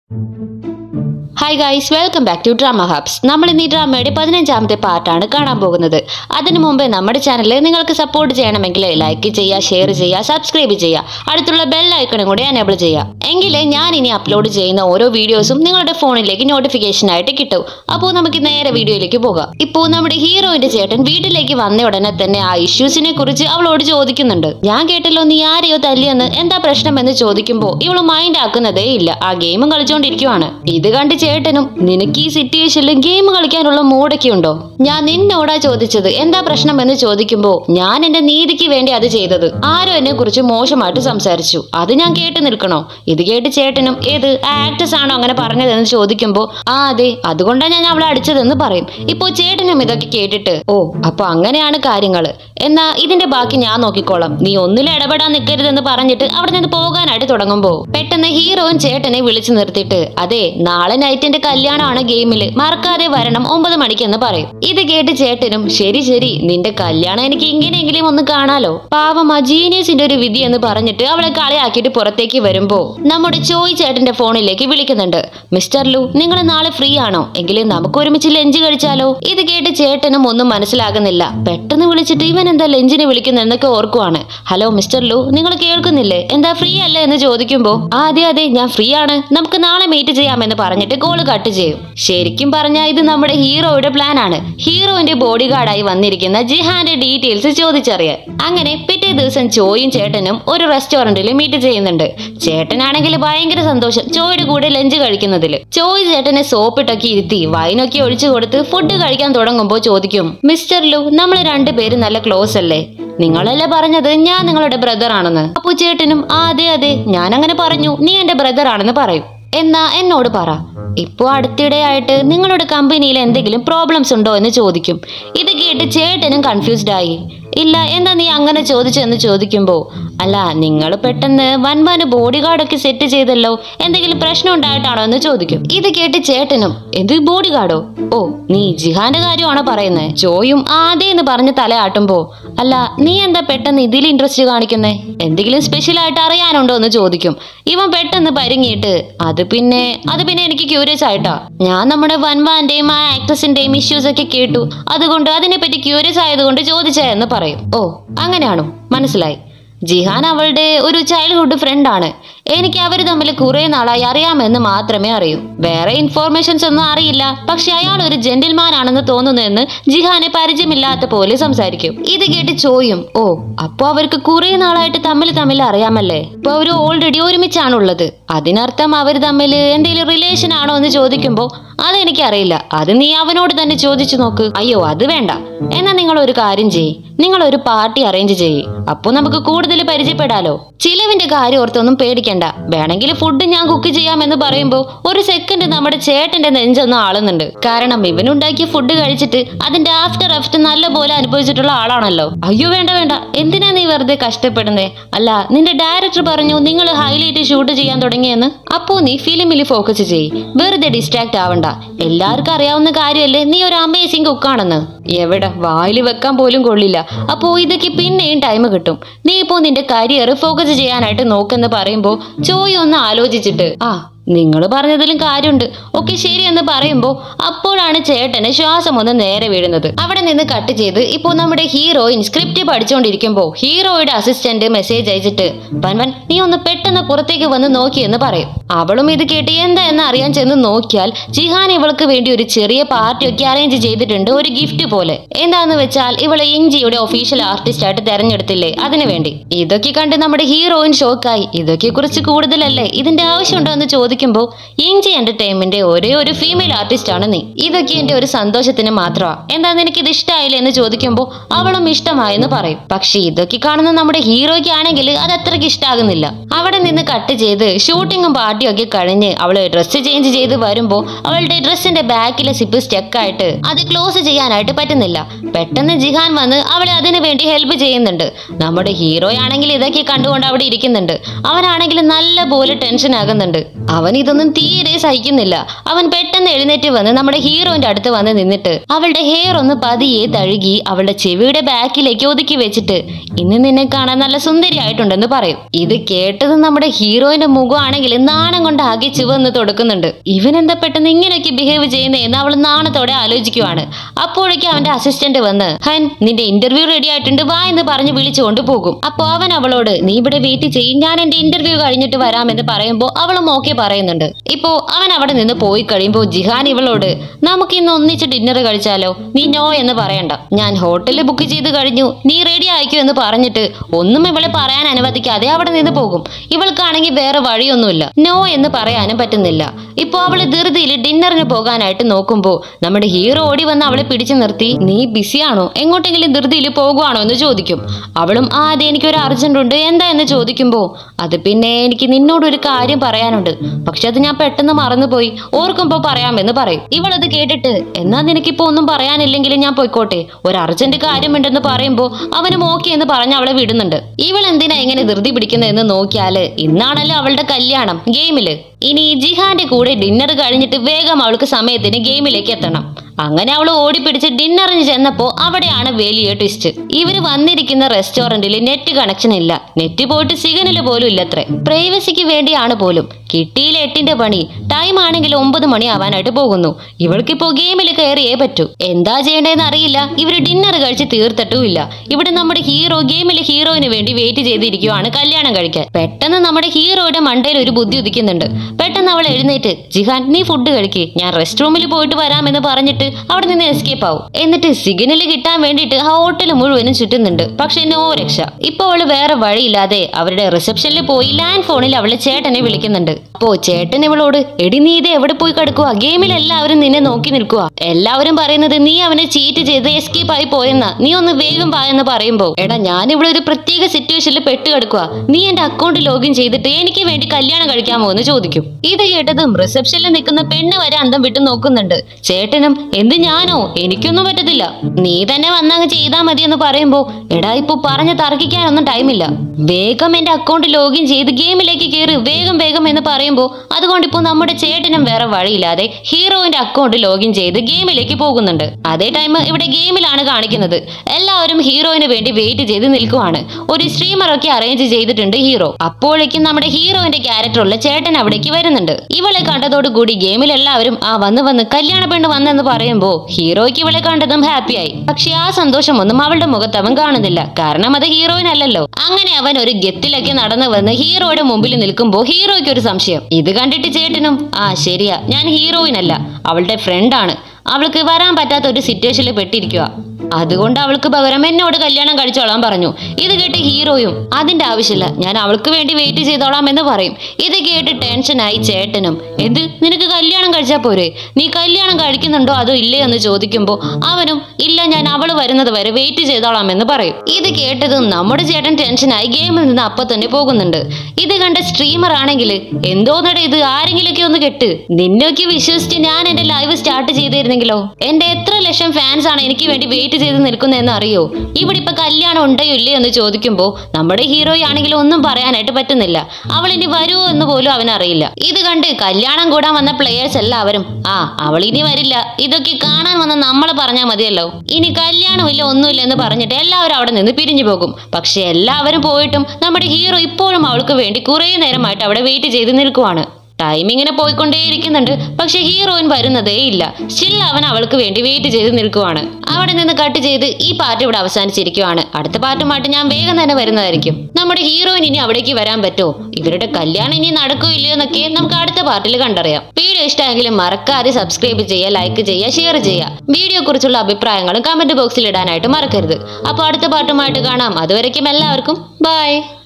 hi guys welcome back to drama hubs നമ്മൾ ഇന്ന് ഈ ഡ്രാമയുടെ പതിനഞ്ചാമത്തെ പാർട്ടാണ് കാണാൻ പോകുന്നത് അതിനു മുമ്പ് നമ്മുടെ ചാനൽ നിങ്ങൾക്ക് സപ്പോർട്ട് ചെയ്യണമെങ്കിൽ ലൈക്ക് ചെയ്യുക ഷെയർ ചെയ്യുക സബ്സ്ക്രൈബ് ചെയ്യുക അടുത്തുള്ള ബെൽ ഐക്കണും കൂടി എനേബിൾ ചെയ്യുക എങ്കിലേ ഞാൻ ഇനി അപ്ലോഡ് ചെയ്യുന്ന ഓരോ വീഡിയോസും നിങ്ങളുടെ ഫോണിലേക്ക് നോട്ടിഫിക്കേഷൻ ആയിട്ട് കിട്ടും അപ്പോൾ നമുക്ക് നേരെ വീഡിയോയിലേക്ക് പോകാം ഇപ്പോൾ നമ്മുടെ ഹീറോയിന്റെ ചേട്ടൻ വീട്ടിലേക്ക് വന്ന ഉടനെ തന്നെ ആ ഇഷ്യൂസിനെ കുറിച്ച് അവളോട് ചോദിക്കുന്നുണ്ട് ഞാൻ കേട്ടല്ലോ നീ ആരെയോ തല്ലിയെന്ന് എന്താ പ്രശ്നമെന്ന് ചോദിക്കുമ്പോൾ ഇവള് മൈൻഡ് ആക്കുന്നതേ ഇല്ല ആ ഗെയിമും കളിച്ചുകൊണ്ടിരിക്കുവാണ് ഇത് കണ്ട് ചേട്ടനും നിനക്ക് ഈ സിറ്റുവേഷനിൽ ഗെയിം കളിക്കാനുള്ള മൂടൊക്കെ ഉണ്ടോ ഞാൻ നിന്നോടാ ചോദിച്ചത് എന്താ പ്രശ്നം എന്ന് ചോദിക്കുമ്പോൾ ഞാൻ എന്റെ നീതിക്ക് വേണ്ടി അത് ചെയ്തത് ആരോ എന്നെ കുറിച്ച് മോശമായിട്ട് സംസാരിച്ചു അത് ഞാൻ കേട്ട് നിൽക്കണോ ഇത് കേട്ട് ചേട്ടനും ഏത് ആക്ടേഴ്സ് ആണോ അങ്ങനെ പറഞ്ഞതെന്ന് ചോദിക്കുമ്പോൾ ആ അതെ അതുകൊണ്ടാണ് ഞാൻ അവളെ അടിച്ചതെന്ന് പറയും ഇപ്പോ ചേട്ടനും ഇതൊക്കെ കേട്ടിട്ട് ഓ അപ്പൊ അങ്ങനെയാണ് കാര്യങ്ങള് എന്നാ ഇതിന്റെ ബാക്കി ഞാൻ നോക്കിക്കോളാം നീ ഒന്നിലും ഇടപെടാൻ നിൽക്കരുതെന്ന് പറഞ്ഞിട്ട് അവിടെ നിന്ന് പോകാനായിട്ട് തുടങ്ങുമ്പോ പെട്ടെന്ന് ഹീറോയും ചേട്ടനെ വിളിച്ചു നിർത്തിയിട്ട് അതെ നാളെ നൈറ്റിന്റെ കല്യാണമാണ് ഗെയിമില് മറക്കാതെ വരണം ഒമ്പത് മണിക്കെന്ന് പറയും ഇത് കേട്ട് ചേട്ടനും ശരി ശരി നിന്റെ കല്യാണം എനിക്ക് ഇങ്ങനെയെങ്കിലും ഒന്ന് കാണാലോ പാവം ആ ജീനിയസിന്റെ ഒരു വിധി എന്ന് പറഞ്ഞിട്ട് അവളെ കളിയാക്കിയിട്ട് പുറത്തേക്ക് വരുമ്പോ നമ്മുടെ ചോയ് ചേട്ടന്റെ ഫോണിലേക്ക് വിളിക്കുന്നുണ്ട് മിസ്റ്റർ ലു നിങ്ങൾ നാളെ ഫ്രീ ആണോ എങ്കിലും നമുക്ക് ഒരുമിച്ച് ലഞ്ച് കഴിച്ചാലോ ഇത് കേട്ട് ചേട്ടനും ഒന്നും മനസ്സിലാകുന്നില്ല പെട്ടെന്ന് വിളിച്ചിട്ട് ഇവൻ എന്താ ലഞ്ചിന് വിളിക്കുന്നതെന്നൊക്കെ ഓർക്കുവാണ് ഹലോ മിസ്റ്റർ ലു നിങ്ങൾ കേൾക്കുന്നില്ലേ എന്താ ഫ്രീ അല്ലേ എന്ന് ചോദിക്കുമ്പോ "ആ, അതെ അതെ ഞാൻ ഫ്രീ ആണ് നമുക്ക് നാളെ മീറ്റ് ചെയ്യാമെന്ന് പറഞ്ഞിട്ട് കോള് കട്ട് ചെയ്യും ശരിക്കും പറഞ്ഞാൽ ഇത് നമ്മുടെ ഹീറോയുടെ പ്ലാൻ ആണ് ഹീറോയിന്റെ ബോഡി ഗാർഡായി വന്നിരിക്കുന്ന ജിഹാന്റെ ഡീറ്റെയിൽസ് ചോദിച്ചറിയാൻ അങ്ങനെ പിറ്റേ ദിവസം ചോയും ചേട്ടനും ഒരു റെസ്റ്റോറന്റിൽ മീറ്റ് ചെയ്യുന്നുണ്ട് ചേട്ടനാണെങ്കിൽ ഭയങ്കര സന്തോഷം ചോയുടെ കൂടെ ലഞ്ച് കഴിക്കുന്നതിൽ ചോയ് ചേട്ടനെ സോപ്പിട്ടൊക്കെ ഇരുത്തി വൈനൊക്കെ ഒഴിച്ചു കൊടുത്ത് ഫുഡ് കഴിക്കാൻ തുടങ്ങുമ്പോൾ ചോദിക്കും മിസ്റ്റർ ലു നമ്മൾ രണ്ടുപേരും നല്ല ക്ലോസ് അല്ലേ നിങ്ങളല്ലേ പറഞ്ഞത് ഞാൻ നിങ്ങളുടെ ബ്രദർ ആണെന്ന് അപ്പു ചേട്ടനും ആ അതെ അതെ ഞാൻ അങ്ങനെ പറഞ്ഞു നീ എന്റെ ബ്രദർ ആണെന്ന് പറയും എന്നാ എന്നോട് പറ ഇപ്പോ അടുത്തിടെയായിട്ട് നിങ്ങളുടെ കമ്പനിയിൽ എന്തെങ്കിലും പ്രോബ്ലംസ് ഉണ്ടോ എന്ന് ചോദിക്കും ഇത് കേട്ട് ചേട്ടനും കൺഫ്യൂസ്ഡ് ആയി ഇല്ല എന്താ നീ അങ്ങനെ ചോദിച്ചെന്ന് ചോദിക്കുമ്പോ അല്ല നിങ്ങൾ പെട്ടെന്ന് വൻവാന് ബോഡി ഗാർഡൊക്കെ സെറ്റ് ചെയ്തല്ലോ എന്തെങ്കിലും പ്രശ്നം ഉണ്ടായിട്ടാണോ എന്ന് ചോദിക്കും ഇത് കേട്ട് ചേട്ടനും എന്ത് ബോഡി ഗാർഡോ ഓ നീ ജിഹാന്റെ കാര്യമാണോ പറയുന്നത് ജോയും ആദ്യം എന്ന് പറഞ്ഞ് തലയാട്ടുമ്പോ അല്ല നീ എന്താ പെട്ടെന്ന് ഇതിൽ ഇൻട്രസ്റ്റ് കാണിക്കുന്നേ എന്തെങ്കിലും സ്പെഷ്യൽ ആയിട്ട് അറിയാനുണ്ടോ എന്ന് ചോദിക്കും ഇവൻ പെട്ടെന്ന് പരിങ്ങിയിട്ട് അത് പിന്നെ അത് പിന്നെ എനിക്ക് ക്യൂരിയസ് ആയിട്ടാ ഞാൻ നമ്മുടെ വൻവാന്റെയും ആ ആക്ട്രസിന്റെയും ഇഷ്യൂസ് ഒക്കെ കേട്ടു അതുകൊണ്ട് അതിനെപ്പറ്റി ക്യൂരിയസ് ആയതുകൊണ്ട് ചോദിച്ചേ എന്ന് പറയും ഓ അങ്ങനെയാണോ മനസ്സിലായി ജിഹാൻ അവളുടെ ഒരു ചൈൽഡ്ഹുഡ് ഫ്രണ്ടാണ് എനിക്ക് അവർ തമ്മിൽ കുറെ നാളായി അറിയാമെന്ന് മാത്രമേ അറിയൂ വേറെ ഇൻഫോർമേഷൻസ് ഒന്നും അറിയില്ല പക്ഷെ അയാൾ ഒരു ജെന്റിൽമാൻ ആണെന്ന് തോന്നുന്നുവെന്ന് ജിഹാനെ പരിചയമില്ലാത്ത പോലെ സംസാരിക്കും ഇത് കേട്ട് ചോയും ഓ അപ്പൊ അവർക്ക് കുറെ നാളായിട്ട് തമ്മിൽ തമ്മിൽ അറിയാമല്ലേ ഇപ്പൊ അവർ ഓൾറെഡി ഒരുമിച്ചാണുള്ളത് അതിനർത്ഥം അവർ തമ്മിൽ എന്തെങ്കിലും റിലേഷൻ ആണോ എന്ന് ചോദിക്കുമ്പോ അതെനിക്കറിയില്ല അത് നീ അവനോട് തന്നെ ചോദിച്ചു നോക്ക് അയ്യോ അത് വേണ്ട എന്നാ നിങ്ങൾ ഒരു കാര്യം ചെയ്യ് നിങ്ങൾ ഒരു പാർട്ടി അറേഞ്ച് ചെയ്യ് അപ്പൊ നമുക്ക് കൂടുതൽ പരിചയപ്പെടാലോ ചിലവിന്റെ കാര്യം ഓർത്തൊന്നും പേടിക്കണ്ട വേണമെങ്കിൽ ഫുഡ് ഞാൻ കുക്ക് ചെയ്യാമെന്ന് പറയുമ്പോൾ ഒരു സെക്കൻഡ് നമ്മുടെ ചേട്ടന്റെ നെഞ്ചൊന്ന് ആളുന്നുണ്ട് കാരണം ഇവനുണ്ടാക്കിയ ഫുഡ് കഴിച്ചിട്ട് അതിന്റെ ആഫ്റ്റർ എഫക്ട് നല്ല പോലെ അനുഭവിച്ചിട്ടുള്ള ആളാണല്ലോ അയ്യോ വേണ്ട വേണ്ട എന്തിനാ നീ വെറുതെ കഷ്ടപ്പെടുന്നേ അല്ല നിന്റെ ഡയറക്ടർ പറഞ്ഞു നിങ്ങൾ ഹൈലൈറ്റ് ഷൂട്ട് ചെയ്യാൻ തുടങ്ങിയെന്ന് അപ്പോ നീ ഫിലിമിൽ ഫോക്കസ് ചെയ്യ് വെറുതെ ഡിസ്ട്രാക്ട് ആവണ്ട എല്ലാവർക്കും അറിയാവുന്ന കാര്യമല്ലേ നീ ഒരു അമേസിംഗ് കുക്കാണെന്ന് എവിടെ വായിൽ വെക്കാൻ പോലും കൊള്ളില്ല അപ്പോ ഇതൊക്കെ പിന്നെയും ടൈം കിട്ടും നീ ഇപ്പോ നിന്റെ കരിയർ ഫോക്കസ് ചെയ്യാനായിട്ട് നോക്കെന്ന് പറയുമ്പോ ചോയ് ഒന്ന് ആലോചിച്ചിട്ട് ആ നിങ്ങൾ പറഞ്ഞതിലും കാര്യമുണ്ട് ഓക്കെ ശരി എന്ന് പറയുമ്പോൾ അപ്പോഴാണ് ചേട്ടന് ശ്വാസം ഒന്ന് നേരെ വീഴുന്നത് അവിടെ നിന്ന് കട്ട് ചെയ്ത് ഇപ്പോൾ നമ്മുടെ ഹീറോയിൻ സ്ക്രിപ്റ്റ് പഠിച്ചുകൊണ്ടിരിക്കുമ്പോൾ ഹീറോയുടെ അസിസ്റ്റന്റ് മെസ്സേജ് അയച്ചിട്ട് വൻവൻ നീ ഒന്ന് പെട്ടെന്ന് പുറത്തേക്ക് വന്ന് നോക്കിയെന്ന് പറയും അവളും ഇത് കേട്ട് എന്താ എന്ന് അറിയാൻ ചെന്ന് നോക്കിയാൽ ജിഹാൻ ഇവൾക്ക് വേണ്ടി ഒരു ചെറിയ പാർട്ടി ഒക്കെ അറേഞ്ച് ചെയ്തിട്ടുണ്ട് ഒരു ഗിഫ്റ്റ് പോലെ എന്താന്ന് വെച്ചാൽ ഇവളെ ഇഞ്ചിയുടെ ഒഫീഷ്യൽ ആർട്ടിസ്റ്റ് ആയിട്ട് തെരഞ്ഞെടുത്തില്ലേ അതിനു വേണ്ടി ഇതൊക്കെ കണ്ട് നമ്മുടെ ഹീറോയിൻ ഷോക്കായി ഇതൊക്കെ കുറിച്ച് കൂടുതലല്ലേ ഇതിന്റെ ആവശ്യമുണ്ടോ എന്ന് ചോദിക്കുമ്പോൾ ഇഞ്ചി എന്റർടൈൻമെന്റ് ഒരേ ഒരു ഫീമെയിൽ ആർട്ടിസ്റ്റ് ആണ് നീ ഇതൊക്കെ എന്റെ ഒരു സന്തോഷത്തിന് മാത്രമാ എന്താ നിനക്ക് ഇത് ഇഷ്ടമായില്ല എന്ന് ചോദിക്കുമ്പോൾ അവളും ഇഷ്ടമായെന്ന് പറയും പക്ഷെ ഇതൊക്കെ കാണുന്ന നമ്മുടെ ഹീറോയ്ക്ക് ആണെങ്കിൽ അത് അത്രയ്ക്ക് ഇഷ്ടാകുന്നില്ല അവിടെ നിന്ന് കട്ട് ചെയ്ത് ഷൂട്ടിങ്ങും പാർട്ടിയും ഒക്കെ കഴിഞ്ഞ് അവള് ഡ്രസ്സ് ചേഞ്ച് ചെയ്ത് വരുമ്പോൾ അവളുടെ ഡ്രസ്സിന്റെ ബാക്കിലെ സിപ്പ് സ്റ്റക്കായിട്ട് അത് ക്ലോസ് ചെയ്യാനായിട്ട് പറ്റുന്നില്ല പെട്ടെന്ന് ജിഹാൻ വന്ന് അവളെ അതിനു വേണ്ടി ഹെൽപ്പ് ചെയ്യുന്നുണ്ട് നമ്മുടെ ഹീറോ ആണെങ്കിൽ ഇതൊക്കെ കണ്ടുകൊണ്ട് അവിടെ ഇരിക്കുന്നുണ്ട് അവനാണെങ്കിൽ നല്ല പോലെ ടെൻഷൻ ആകുന്നുണ്ട് അവൻ ഇതൊന്നും തീരെ സഹിക്കുന്നില്ല അവൻ പെട്ടെന്ന് എഴുന്നേറ്റ് വന്ന് നമ്മുടെ ഹീറോയിന്റെ അടുത്ത് വന്ന് നിന്നിട്ട് അവളുടെ ഹെയർ ഒന്ന് പതിയെ തഴുകി അവളുടെ ചെവിയുടെ ബാക്കിലേക്ക് ഒതുക്കി വെച്ചിട്ട് ഇന്ന് നിന്നെ കാണാൻ നല്ല സുന്ദരിയായിട്ടുണ്ടെന്ന് പറയും ഇത് കേട്ടത് നമ്മുടെ ഹീറോയിന്റെ മുഖമാണെങ്കിൽ നാണം കൊണ്ട് ആകെ ചുവന്ന് തുടക്കുന്നുണ്ട് ഇവൻ എന്താ പെട്ടെന്ന് ഇങ്ങനെയൊക്കെ ബിഹേവ് ചെയ്യുന്നതെന്ന് അവൾ നാണത്തോടെ ആലോചിക്കുവാണ് അപ്പോഴേക്കും അവന്റെ അസിസ്റ്റന്റ് വന്ന് ഹൻ നിന്റെ ഇന്റർവ്യൂ റെഡി ആയിട്ടുണ്ട് വാ എന്ന് പറഞ്ഞ് വിളിച്ചുകൊണ്ട് പോകും അപ്പോ അവൻ അവളോട് നീ ഇവിടെ വെയിറ്റ് ചെയ്യും ഞാൻ എന്റെ ഇന്റർവ്യൂ കഴിഞ്ഞിട്ട് വരാമെന്ന് പറയുമ്പോൾ അവളും ഓക്കെ പറയുന്നുണ്ട് ഇപ്പോ അവൻ അവിടെ നിന്ന് പോയി കഴിയുമ്പോൾ ജിഹാൻ ഇവളോട് നമുക്ക് ഇന്ന് ഒന്നിച്ച് ഡിന്നർ കഴിച്ചാലോ നീ നോ എന്ന് പറയണ്ട ഞാൻ ഹോട്ടലിൽ ബുക്ക് ചെയ്ത് കഴിഞ്ഞു നീ റെഡി ആയിക്കോ എന്ന് പറഞ്ഞിട്ട് ഒന്നും ഇവളെ പറയാൻ അനുവദിക്കാതെ അവിടെ നിന്ന് പോകും ഇവൾക്കാണെങ്കിൽ വേറെ വഴിയൊന്നുമില്ല നോ എന്ന് പറയാനും പറ്റുന്നില്ല ഇപ്പോ അവള് ധൃതിയിൽ ഡിന്നറിന് പോകാനായിട്ട് നോക്കുമ്പോ നമ്മുടെ ഹീറോ ഓടി വന്ന് അവളെ പിടിച്ചു നിർത്തി നീ ബിസിയാണോ എങ്ങോട്ടെങ്കിലും ധൃതിയിൽ പോകുവാണോ എന്ന് ചോദിക്കും അവളും ആ അതെ എനിക്കൊരു അർജന്റ് ഉണ്ട് എന്താ എന്ന് ചോദിക്കുമ്പോ അത് പിന്നെ എനിക്ക് നിന്നോട് ഒരു കാര്യം പറയാനുണ്ട് പക്ഷെ അത് ഞാൻ പെട്ടെന്ന് മറന്നുപോയി ഓർക്കുമ്പോ പറയാമെന്ന് പറയും ഇവളത് കേട്ടിട്ട് എന്നാ നിനക്കിപ്പോ ഒന്നും പറയാനില്ലെങ്കിലും ഞാൻ പോയിക്കോട്ടെ ഒരു അർജന്റ് കാര്യമുണ്ടെന്ന് പറയുമ്പോ അവനും ഓക്കെ എന്ന് പറഞ്ഞ് അവളെ വിടുന്നുണ്ട് ഇവൾ എന്തിനാ ഇങ്ങനെ ധൃതി പിടിക്കുന്നതെന്ന് നോക്കിയാല് ഇന്നാണല്ലോ അവളുടെ കല്യാണം ഗെയിമില് ഇനി ജിഹാന്റെ കൂടെ ഡിന്നർ കഴിഞ്ഞിട്ട് വേഗം അവൾക്ക് സമയത്തിന് ഗെയിമിലേക്ക് എത്തണം അങ്ങനെ അവൾ ഓടിപ്പിടിച്ച് ഡിന്നറിന് ചെന്നപ്പോ അവിടെയാണ് വലിയ ട്വിസ്റ്റ് ഇവര് വന്നിരിക്കുന്ന റെസ്റ്റോറന്റിൽ നെറ്റ് കണക്ഷൻ ഇല്ല നെറ്റ് പോയിട്ട് സിഗ്നൽ പോലും ഇല്ലത്രേ പ്രൈവസിക്ക് വേണ്ടിയാണ് പോലും കിട്ടിയില്ല എട്ടിന്റെ പണി ടൈം ആണെങ്കിൽ ഒമ്പത് മണി ആവാനായിട്ട് പോകുന്നു ഇവൾക്കിപ്പോ ഗെയിമിൽ കയറിയേ പറ്റൂ എന്താ ചെയ്യേണ്ടതെന്ന് അറിയില്ല ഇവര് ഡിന്നർ കഴിച്ച് തീർത്തിട്ടുമില്ല ഇവിടെ നമ്മുടെ ഹീറോ ഗെയിമിലെ ഹീറോയിന് വേണ്ടി വെയിറ്റ് ചെയ്തിരിക്കുവാണ് കല്യാണം കഴിക്കാൻ പെട്ടെന്ന് നമ്മുടെ ഹീറോയുടെ മണ്ടയിൽ ഒരു ബുദ്ധി ഉദിക്കുന്നുണ്ട് പെട്ടെന്ന് അവൾ എഴുന്നേറ്റ് ജിഹാൻ നീ ഫുഡ് കഴിക്കേ ഞാൻ റെസ്റ്റ് റൂമിൽ പോയിട്ട് വരാമെന്ന് പറഞ്ഞിട്ട് അവിടെ നിന്ന് എസ്കേപ്പ് ആവും എന്നിട്ട് സിഗ്നൽ കിട്ടാൻ വേണ്ടിയിട്ട് ആ ഹോട്ടൽ മുഴുവനും ചുറ്റുന്നുണ്ട് പക്ഷെ നോ രക്ഷ ഇപ്പൊ അവള് വേറെ വഴിയില്ലാതെ അവരുടെ റിസപ്ഷനിൽ പോയി ലാൻഡ് ഫോണിൽ അവളെ ചേട്ടനെ വിളിക്കുന്നുണ്ട് അപ്പോ ചേട്ടൻ ഇവളോട് എടി നീ ഇത് എവിടെ പോയി കിടക്കുക ഗെയിമിൽ എല്ലാവരും നിന്നെ നോക്കി നിൽക്കുക എല്ലാവരും പറയുന്നത് നീ അവനെ ചീറ്റ് ചെയ്ത് എസ്കേപ്പ് ആയി പോയെന്നാ നീ ഒന്ന് വേഗം വാ എന്ന് പറയുമ്പോ എടാ ഞാൻ ഇവിടെ ഒരു പ്രത്യേക സിറ്റുവേഷനിൽ പെട്ട് കിടക്കുക നീ എന്റെ അക്കൗണ്ട് ലോഗിൻ ചെയ്തിട്ട് എനിക്ക് വേണ്ടി കല്യാണം കഴിക്കാമോ എന്ന് ചോദിക്കും ഇത് കേട്ടതും റിസപ്ഷനിൽ നിൽക്കുന്ന പെണ്ണ് വരെ അന്തം വിട്ടു നോക്കുന്നുണ്ട് ചേട്ടനും എന്ത് ഞാനോ എനിക്കൊന്നും പറ്റത്തില്ല നീ തന്നെ വന്നങ്ങ് ചെയ്താൽ മതി എന്ന് പറയുമ്പോ എടാ ഇപ്പൊ പറഞ്ഞ് തർക്കിക്കാനൊന്നും ടൈമില്ല വേഗം എന്റെ അക്കൗണ്ട് ലോഗിൻ ചെയ്ത് ഗെയിമിലേക്ക് കയറി വേഗം വേഗം എന്ന് പറയുമ്പോ അതുകൊണ്ട് ഇപ്പോ നമ്മുടെ ചേട്ടനും വേറെ വഴിയില്ലാതെ ഹീറോയിന്റെ അക്കൗണ്ട് ലോഗിൻ ചെയ്ത് ഗെയിമിലേക്ക് പോകുന്നുണ്ട് അതേ ടൈം ഇവിടെ ഗെയിമിലാണ് കാണിക്കുന്നത് എല്ലാവരും ഹീറോയിന് വേണ്ടി വെയിറ്റ് ചെയ്ത് നിൽക്കുവാണ് ഒരു സ്ട്രീമർ ഒക്കെ അറേഞ്ച് ചെയ്തിട്ടുണ്ട് ഹീറോ അപ്പോഴേക്കും നമ്മുടെ ഹീറോയിന്റെ ക്യാരക്ടറുള്ള ചേട്ടൻ അവിടേക്ക് വരുന്നുണ്ട് ഇവളെ കണ്ടതോടുകൂടി ഗെയിമിൽ എല്ലാവരും ആ വന്ന് വന്ന് കല്യാണ പെണ്ണ് വന്നെന്ന് പറയുമ്പോ ഹീറോയ്ക്ക് ഇവളെ കണ്ടതും ഹാപ്പിയായി പക്ഷെ ആ സന്തോഷമൊന്നും അവളുടെ മുഖത്ത് അവൻ കാണുന്നില്ല കാരണം അത് ഹീറോയിനല്ലല്ലോ അങ്ങനെ അവൻ ഒരു ഗത്തിലൊക്കെ നടന്നു വന്ന് ഹീറോയുടെ മുമ്പിൽ നിൽക്കുമ്പോ ഹീറോയ്ക്ക് ഒരു സംശയം ഇത് കണ്ടിട്ട് ചേട്ടനും ആ ശരിയാ ഞാൻ ഹീറോയിനല്ല അവളുടെ ഫ്രണ്ടാണ് അവൾക്ക് വരാൻ പറ്റാത്ത ഒരു സിറ്റുവേഷനിൽ പെട്ടിരിക്കുക അതുകൊണ്ട് അവൾക്ക് പകരം എന്നോട് കല്യാണം കഴിച്ചോളാൻ പറഞ്ഞു ഇത് കേട്ട് ഹീറോയും അതിന്റെ ആവശ്യമില്ല ഞാൻ അവൾക്ക് വേണ്ടി വെയിറ്റ് ചെയ്തോളാം എന്ന് പറയും ഇത് കേട്ട് ടെൻഷനായി ചേട്ടനും എന്ത് നിനക്ക് കല്യാണം കഴിച്ചാൽ പോരെ നീ കല്യാണം കഴിക്കുന്നുണ്ടോ അതോ ഇല്ലേ എന്ന് ചോദിക്കുമ്പോൾ അവനും ഇല്ല ഞാൻ അവള് വരുന്നത് വരെ വെയിറ്റ് ചെയ്തോളാം എന്ന് പറയും ഇത് കേട്ടതും നമ്മുടെ ചേട്ടൻ ടെൻഷനായി ഗെയിമിൽ നിന്ന് അപ്പൊ തന്നെ പോകുന്നുണ്ട് ഇത് കണ്ട സ്ട്രീമർ ആണെങ്കിൽ എന്തോന്നട ഇത് ആരെങ്കിലുമൊക്കെ ഒന്ന് കെട്ട് നിന്നൊക്കെ വിശ്വസിച്ച് ഞാൻ എന്റെ ലൈവ് സ്റ്റാർട്ട് ചെയ്തിരുന്നെങ്കിലോ എന്റെ എത്ര ലക്ഷം ഫാൻസ് ആണ് എനിക്ക് വേണ്ടി വെയിറ്റ് ചെയ്ത് നിൽക്കുന്നതെന്ന് അറിയോ ഇവിടെ ഇപ്പൊ കല്യാണം ഉണ്ടോ ഇല്ലയോ എന്ന് ചോദിക്കുമ്പോൾ നമ്മുടെ ഹീറോയി ആണെങ്കിൽ ഒന്നും പറയാനായിട്ട് പറ്റുന്നില്ല അവൾ ഇനി വരുമോ എന്ന് പോലും അവനറിയില്ല ഇത് കണ്ട് കല്യാണം കൂടാൻ വന്ന പ്ലേയേഴ്സ് എല്ലാവരും ആ അവൾ ഇനി വരില്ല ഇതൊക്കെ കാണാൻ വന്ന നമ്മളെ പറഞ്ഞാൽ മതിയല്ലോ ഇനി കല്യാണമില്ല ഒന്നുമില്ല എന്ന് പറഞ്ഞിട്ട് എല്ലാവരും അവിടെ നിന്ന് പിരിഞ്ഞു പോകും പക്ഷെ എല്ലാവരും പോയിട്ടും നമ്മുടെ ഹീറോ ഇപ്പോഴും അവൾക്ക് വേണ്ടി കുറേ നേരമായിട്ട് അവിടെ വെയിറ്റ് ചെയ്ത് നിൽക്കുവാണ് ടൈം ഇങ്ങനെ പോയിക്കൊണ്ടേയിരിക്കുന്നുണ്ട് പക്ഷെ ഹീറോയിൻ വരുന്നതേ ഇല്ല സ്റ്റിൽ അവൻ അവൾക്ക് വേണ്ടി വെയിറ്റ് ചെയ്ത് നിൽക്കുവാണ് അവിടെ നിന്ന് കട്ട് ചെയ്ത് ഈ പാർട്ട് ഇവിടെ അവസാനിച്ചിരിക്കുവാണ് അടുത്ത പാർട്ടുമായിട്ട് ഞാൻ വേഗം തന്നെ വരുന്നതായിരിക്കും നമ്മുടെ ഹീറോയിൻ ഇനി അവിടേക്ക് വരാൻ പറ്റുമോ ഇവരുടെ കല്യാണം ഇനി നടക്കോ ഇല്ലയോ എന്നൊക്കെ നമുക്ക് അടുത്ത പാർട്ടിൽ കണ്ടറിയാം വീഡിയോ ഇഷ്ടമെങ്കിലും മറക്കാതെ സബ്സ്ക്രൈബ് ചെയ്യുക ലൈക്ക് ചെയ്യുക ഷെയർ ചെയ്യുക വീഡിയോ കുറിച്ചുള്ള അഭിപ്രായങ്ങളും കമന്റ് ബോക്സിൽ ഇടാനായിട്ട് മറക്കരുത് അപ്പോൾ അടുത്ത പാട്ടുമായിട്ട് കാണാം അതുവരയ്ക്കും എല്ലാവർക്കും ബൈ